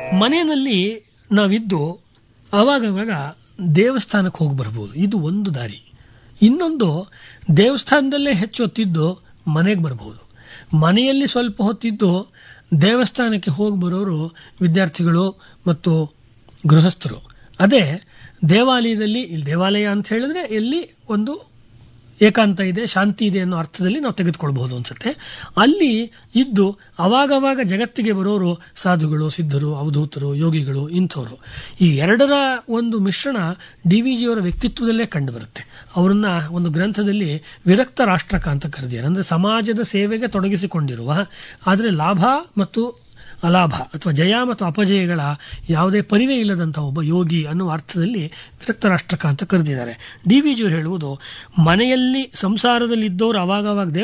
ಮನೆಯಲ್ಲಿ ನಾವಿದ್ದು ಆವಾಗವಾಗ ದೇವಸ್ಥಾನಕ್ಕೆ ಹೋಗಿ ಬರ್ಬೋದು ಇದು ಒಂದು ದಾರಿ ಇನ್ನೊಂದು ದೇವಸ್ಥಾನದಲ್ಲೇ ಹೆಚ್ಚು ಹೊತ್ತಿದ್ದು ಮನೆಗೆ ಬರ್ಬೋದು ಮನೆಯಲ್ಲಿ ಸ್ವಲ್ಪ ಹೊತ್ತಿದ್ದು ದೇವಸ್ಥಾನಕ್ಕೆ ಹೋಗಿ ಬರೋರು ವಿದ್ಯಾರ್ಥಿಗಳು ಮತ್ತು ಗೃಹಸ್ಥರು ಅದೇ ದೇವಾಲಯದಲ್ಲಿ ಇಲ್ಲಿ ದೇವಾಲಯ ಅಂತ ಹೇಳಿದ್ರೆ ಎಲ್ಲಿ ಒಂದು ಏಕಾಂತ ಇದೆ ಶಾಂತಿ ಇದೆ ಅನ್ನೋ ಅರ್ಥದಲ್ಲಿ ನಾವು ತೆಗೆದುಕೊಳ್ಬಹುದು ಅನ್ಸುತ್ತೆ ಅಲ್ಲಿ ಇದ್ದು ಅವಾಗವಾಗ ಜಗತ್ತಿಗೆ ಬರೋರು ಸಾಧುಗಳು ಸಿದ್ಧರು ಅವಧೂತರು ಯೋಗಿಗಳು ಇಂಥವರು ಈ ಎರಡರ ಒಂದು ಮಿಶ್ರಣ ಡಿ ವಿ ಜಿಯವರ ವ್ಯಕ್ತಿತ್ವದಲ್ಲೇ ಕಂಡು ಬರುತ್ತೆ ಅವರನ್ನ ಒಂದು ಗ್ರಂಥದಲ್ಲಿ ವಿರಕ್ತ ರಾಷ್ಟ್ರಕ ಅಂತ ಕರೆದಿದ್ದಾರೆ ಅಂದರೆ ಸಮಾಜದ ಸೇವೆಗೆ ತೊಡಗಿಸಿಕೊಂಡಿರುವ ಆದರೆ ಲಾಭ ಮತ್ತು ಅಲಾಭ ಅಥವಾ ಜಯ ಮತ್ತು ಅಪಜಯಗಳ ಯಾವುದೇ ಪರಿವೇ ಇಲ್ಲದಂಥ ಒಬ್ಬ ಯೋಗಿ ಅನ್ನುವ ಅರ್ಥದಲ್ಲಿ ವಿರಕ್ತ ರಾಷ್ಟ್ರಕ ಅಂತ ಕರೆದಿದ್ದಾರೆ ಡಿ ವಿ ಜಿಯವರು ಹೇಳುವುದು ಮನೆಯಲ್ಲಿ ಸಂಸಾರದಲ್ಲಿದ್ದವರು ಅವಾಗವಾಗ